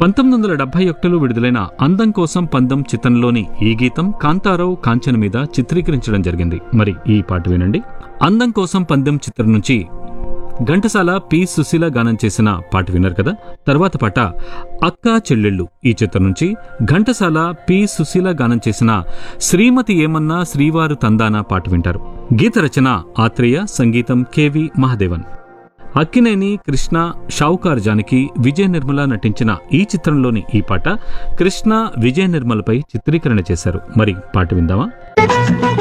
పంతొమ్మిది వందల డెబ్బై ఒకటిలో విడుదలైన అందం కోసం పందం చిత్రంలోని ఈ గీతం కాంతారావు కాంచన మీద చిత్రీకరించడం జరిగింది మరి ఈ పాట వినండి అందం కోసం పందెం చిత్రం నుంచి ఘంటసాల పి సుశీల గానం చేసిన పాట విన్నారు కదా తర్వాత పాట అక్కా చెల్లెళ్ళు ఈ చిత్రం నుంచి ఘంటసాల పి సుశీల గానం చేసిన శ్రీమతి ఏమన్నా శ్రీవారు తందానా పాట వింటారు గీత రచన ఆత్రేయ సంగీతం కెవి మహాదేవన్ అక్కినేని కృష్ణ షావుకార్ జానకి విజయ నిర్మల నటించిన ఈ చిత్రంలోని ఈ పాట కృష్ణ విజయ నిర్మలపై చిత్రీకరణ చేశారు మరి పాట విందామా